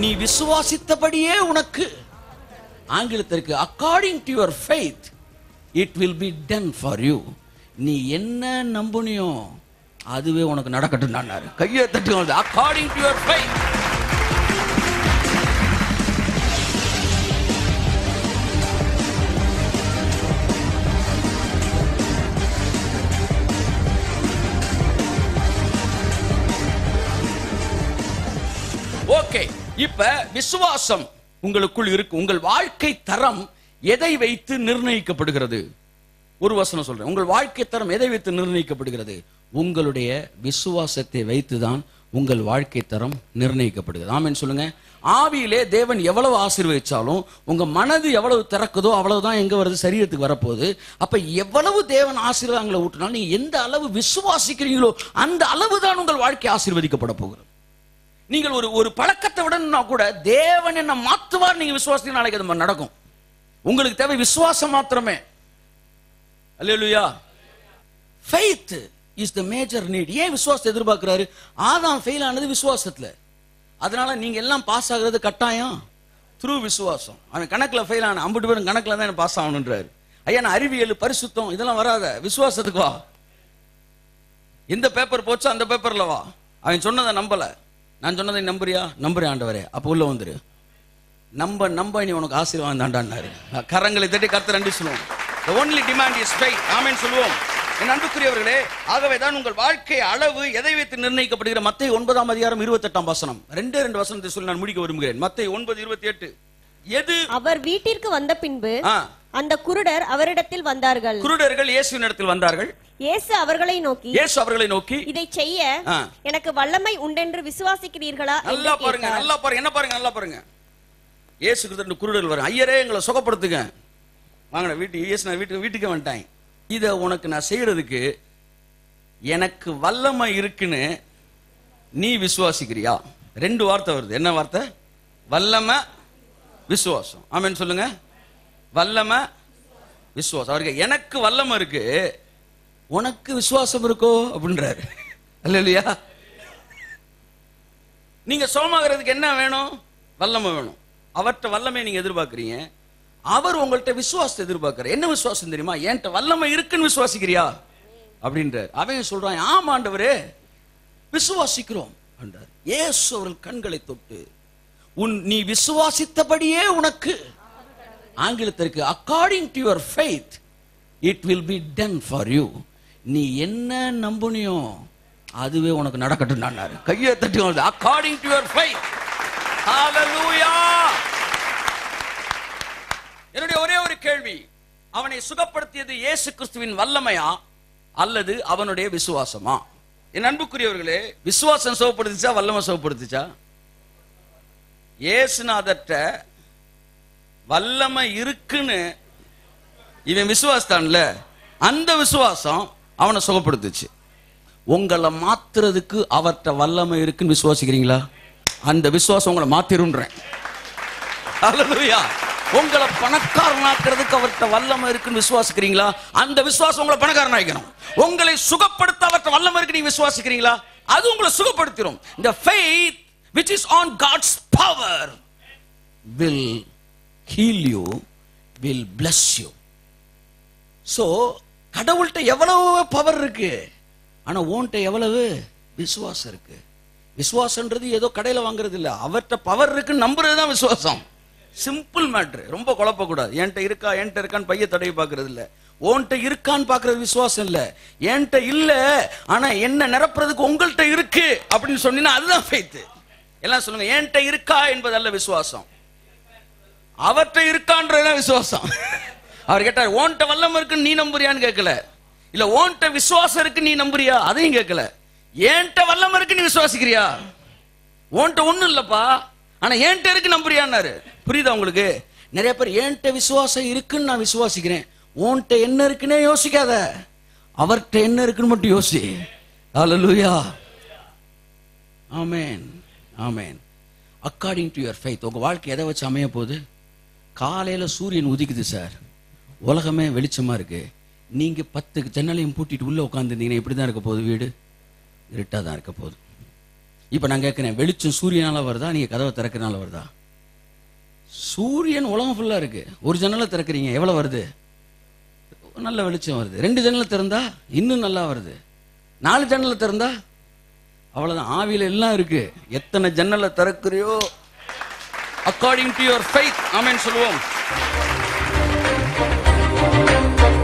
நீ விசுவாசித்தபடியே உனக்கு ஆங்கிலத்திற்கு according to your faith it will be done for you நீ என்ன நம்புனியோ அதுவே உனக்கு நடக்கட்டும் நானாரு கையை தட்டி according to your faith okay இப்ப விசுவாசம் உங்களுக்குள் இருக்கு உங்கள் வாழ்க்கை தரம் எதை வைத்து நிர்ணயிக்கப்படுகிறது ஒரு வசனம் சொல்றேன் உங்கள் வாழ்க்கை தரம் எதை வைத்து நிர்ணயிக்கப்படுகிறது உங்களுடைய விசுவாசத்தை வைத்துதான் உங்கள் வாழ்க்கை தரம் நிர்ணயிக்கப்படுகிறது ஆமென் சொல்லுங்க ஆவியிலே தேவன் எவ்வளவு ஆசீர்வதிச்சாலும் உங்க மனது எவ்வளவு திறக்குதோ அவ்வளவுதான் எங்க வருது சரீரத்துக்கு வரப்போகுது அப்ப எவ்வளவு தேவன் ஆசீர்வாதங்களை ஊட்டினாலும் நீங்க எந்த அளவு விசுவாசிக்கிறீங்களோ அந்த அளவு தான் உங்கள் வாழ்க்கை ஆசீர்வதிக்கப்பட போகிறது நீங்கள் ஒரு ஒரு பழக்கத்தை விடணும்னா கூட தேவன் என்ன மாத்துவார் நீங்க விசுவாசத்துக்கு நாளைக்கு அது நடக்கும் உங்களுக்கு தேவை விசுவாசம் மாத்திரமே அல்லேலூயா faith is the major need ஏன் விசுவாசத்தை எதிர்பார்க்கிறாரு ஆதாம் ஃபெயில் ஆனது விசுவாசத்துல அதனால நீங்க எல்லாம் பாஸ் ஆகுறது கட்டாயம் த்ரூ விசுவாசம் அவன் கணக்குல ஃபெயில் ஆன ஐம்பது பேரும் கணக்குல தான் பாஸ் ஆகணுன்றாரு ஐயா நான் அறிவியல் பரிசுத்தம் இதெல்லாம் வராத விசுவாசத்துக்கு வா எந்த பேப்பர் போச்சோ அந்த பேப்பர்ல வா அவன் சொன்னதை நம்பல நான் சொன்னதை நம்புறியா நம்புறேன் ஆண்டவரே அப்போ உள்ள வந்துரு நம்ப நம்ப நீ உனக்கு ஆசீர்வாதம் தாண்டான்னாரு கரங்களை தட்டி கருத்து ரெண்டு சொல்லுவோம் the only demand is faith ஆமென் சொல்லுவோம் என் அன்புக்குரியவர்களே ஆகவே தான் உங்கள் வாழ்க்கை அளவு எதை வைத்து நிர்ணயிக்கப்படுகிற மத்திய ஒன்பதாம் அதிகாரம் இருபத்தெட்டாம் வசனம் ரெண்டே ரெண்டு வசனத்தை சொல்லி நான் முடிக்க விரும்புகிறேன் மத்திய ஒன்பது இருபத்தி எட்டு எது அவர் வீட்டிற்கு வந்த பின்பு ஆ, அந்த குருடர் அவரிடத்தில் வந்தார்கள் குருடர்கள் இயேசுவின் இடத்தில் வந்தார்கள் இயேசு அவர்களை நோக்கி இயேசு அவர்களை நோக்கி இதை செய்ய ஆ. எனக்கு வல்லமை உண்டென்று விசுவாசிக்கிறீர்களா என்று நல்லா பாருங்க கேட்டார். நல்லா பாருங்க என்ன பாருங்க நல்லா பாருங்க இயேசு கிறிஸ்து குருடர்கள் வரும் ஐயரே எங்களை சுகப்படுத்துங்க வாங்கண்ணா வீட்டுக்கு இயேசு நான் வீட்டுக்கு வீட்டுக்கு வந்துட்டேன் இதை உனக்கு நான் செய்யறதுக்கு எனக்கு வல்லமை இருக்குன்னு நீ விசுவாசிக்கிறியா ரெண்டு வார்த்தை வருது என்ன வார்த்தை வல்லமை விசுவாசம் ஆமென் சொல்லுங்க வல்லமை விசுவாசம் அவருக்கு எனக்கு வல்லமை இருக்கு உனக்கு விசுவாசம் இருக்கோ அப்படின்றாரு அல்ல இல்லையா நீங்க சோமாகிறதுக்கு என்ன வேணும் வல்லமை வேணும் அவர்கிட்ட வல்லமை நீங்க எதிர்பார்க்கறீங்க அவர் உங்கள்ட்ட விசுவாசத்தை எதிர்பார்க்கற என்ன விசுவாசம் தெரியுமா என்கிட்ட வல்லமை இருக்குன்னு விசுவாசிக்கிறியா அப்படின்றார் அவன் சொல்றான் ஆமா ஆண்டவரே விசுவாசிக்கிறோம் என்றார் இயேசு அவர்கள் கண்களை தொட்டு உன் நீ விசுவாசித்தபடியே உனக்கு ஆங்கிலத்திற்கு according to your faith it will be done for you நீ என்ன நம்புனியோ அதுவே உனக்கு நடக்கட்டும் நானாரு கையை தட்டி அக்கார்டிங் டு யுவர் ஃபெய்த் ஹalleluya என்னுடைய ஒரே ஒரு கேள்வி அவனை சுகப்படுத்தியது இயேசு கிறிஸ்துவின் வல்லமையா அல்லது அவனுடைய விசுவாசமா என் அன்புக்குரியவர்களே விசுவாசம் சுகப்படுத்துச்சா வல்லமை சுகப்படுத்துச்சா இயேசுநாதர்ட்ட வல்லமை இருக்குன்னு இவன் விசுவாசத்தான்ல அந்த விசுவாசம் அவனை சுகப்படுத்துச்சு உங்களை மாத்துறதுக்கு அவர்ட்ட வல்லமை இருக்குன்னு விசுவாசிக்கிறீங்களா அந்த விசுவாசம் உங்களை மாத்திருன்றேன் ஹalleluya உங்களை பணக்காரனாக்குறதுக்கு அவர்ட்ட வல்லமை இருக்குன்னு விசுவாசிக்கிறீங்களா அந்த விசுவாசம் உங்களை பணக்காரனாக்கணும் உங்களை சுகப்படுத்த அவர்ட்ட வல்லமை இருக்கு நீங்க விசுவாசிக்கிறீங்களா அது உங்களை சுகப்படுத்திடும் இந்த faith which is on God's power will heal you will bless you so கடவுள்கிட்ட எவ்வளவு பவர் இருக்கு ஆனா உன்கிட்ட எவ்வளவு விசுவாசம் இருக்கு விசுவாசம்ன்றது ஏதோ கடையில வாங்குறது இல்ல அவர்கிட்ட பவர் இருக்குன்னு நம்புறது தான் விசுவாசம் சிம்பிள் மேட்ரு ரொம்ப குழப்பக்கூடாது என்கிட்ட இருக்கா என்கிட்ட இருக்கான்னு பைய தடவி பார்க்கறது இல்ல உன்கிட்ட இருக்கான்னு பார்க்கறது விசுவாசம் இல்ல என்கிட்ட இல்ல ஆனா என்ன நிரப்புறதுக்கு உங்கள்கிட்ட இருக்கு அப்படின்னு சொன்னீங்கன்னா அதுதான் ஃபெய்த் எல்லாம் சொல்லுங்க என்கிட்ட இருக்கா என்பதல்ல விசுவாசம் அவர்கிட்ட இருக்கான்றதுதான் விசுவாசம் அவர் கேட்டார் ஓன்ட்ட வல்லம் இருக்குன்னு நீ நம்புறியான்னு கேட்கல இல்ல ஓன்ட்ட விசுவாசம் இருக்கு நீ நம்புறியா அதையும் கேட்கல ஏன்ட்ட வல்லம் இருக்கு நீ விசுவாசிக்கிறியா ஓன்ட்ட ஒண்ணும் இல்லப்பா ஆனா ஏன்ட்ட இருக்கு நம்புறியான்னாரு புரியுதா உங்களுக்கு நிறைய பேர் ஏன்ட்ட விசுவாசம் இருக்குன்னு நான் விசுவாசிக்கிறேன் ஓன்ட்ட என்ன இருக்குன்னே யோசிக்காத அவர்கிட்ட என்ன இருக்குன்னு மட்டும் யோசி ஹalleluya ஆமென் ஆமென் அக்கார்டிங் டு யுவர் ஃபெய்த் உங்க வாழ்க்கை எதை வச்சு அமைய போகுது காலையில சூரியன் உதிக்குது சார் உலகமே வெளிச்சமா இருக்கு நீங்க பத்து ஜன்னலையும் பூட்டிட்டு உள்ள உட்காந்துருந்தீங்கன்னா இப்படி தான் இருக்க போகுது வீடு இருட்டா தான் இருக்க போகுது இப்ப நான் கேட்கிறேன் வெளிச்சம் சூரியனால வருதா நீங்க கதவை திறக்கிறனால வருதா சூரியன் உலகம் ஃபுல்லா இருக்கு ஒரு ஜன்னலை திறக்கிறீங்க எவ்வளவு வருது நல்ல வெளிச்சம் வருது ரெண்டு ஜன்னலை திறந்தா இன்னும் நல்லா வருது நாலு ஜன்னலை திறந்தா அவ்வளவுதான் ஆவியில எல்லாம் இருக்கு எத்தனை ஜன்னலை திறக்கிறியோ அக்கார்டிங் டு யுவர் ஃபெய்த் ஆமென் சொல்லுவோம்